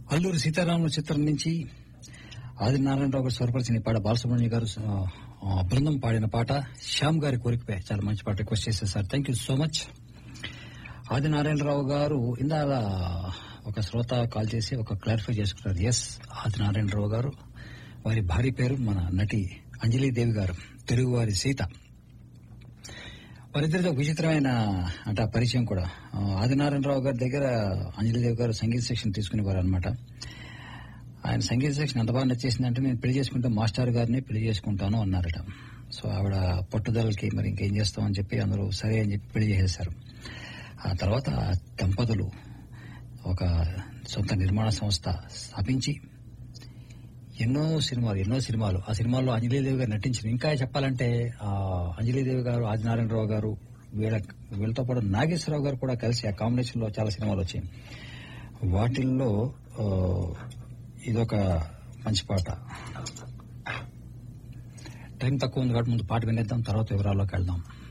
అల్లూరి సీతారాముల చిత్రం నుంచి ఆది నారాయణరావు గారు స్వరపరిచిన ఈ పాట బాలసుబ్రహ్మణ్య గారు ఆ, ఆ, బృందం పాడిన పాట శ్యామ్ గారి కోరికపై చాలా మంచి పాట రిక్వెస్ట్ చేశారు sir thank you so much Adi Narayana Rao గారు ఇందాక ఒక శ్రోత కాల్ చేసి ఒక క్లారిఫై చేసుకున్నారు ఎస్ ఆది నారాయణరావు గారు వారి భార్య పేరు మన నటి అంజలీదేవి గారు తెలుగువారి సీత వారిద్దరితో ఒక విచిత్రమైన అంటే ఆ పరిచయం కూడా ఆ, ఆదినారాయణరావు గారి దగ్గర అంజలిదేవి గారు సంగీత శిక్షణ తీసుకునేవారు అనమాట ఆయన సంగీత శిక్షణ ఎంత బాగా నచ్చేసిందంటే నేను పెళ్లి చేసుకుంటే మాస్టర్ గారిని పెళ్లి చేసుకుంటాను అన్నారట సో ఆవిడ పట్టుదలకి మరి ఇంకేం చేస్తామని చెప్పి అందరూ సరే అని చెప్పి పెళ్లి చేసేశారు ఆ తర్వాత ఆ దంపతులు ఒక సొంత నిర్మాణ సంస్థ స్థాపించి ఎన్నో సినిమాలు ఎన్నో సినిమాలు ఆ సినిమాల్లో అంజలీదేవి గారు నటించిన ఇంకా చెప్పాలంటే ఆ అంజలీదేవి గారు ఆదినారాయణరావు గారు వీళ్ళ వీళ్ళతో పాటు నాగేశ్వరరావు గారు కూడా కలిసి ఆ కాంబినేషన్ లో చాలా సినిమాలు వచ్చాయి వాటిల్లో ఆ, ఇదొక మంచి పాట టైం తక్కువ ఉంది కాబట్టి ముందు పాట వినేద్దాం తర్వాత వివరాల్లోకి వెళ్దాం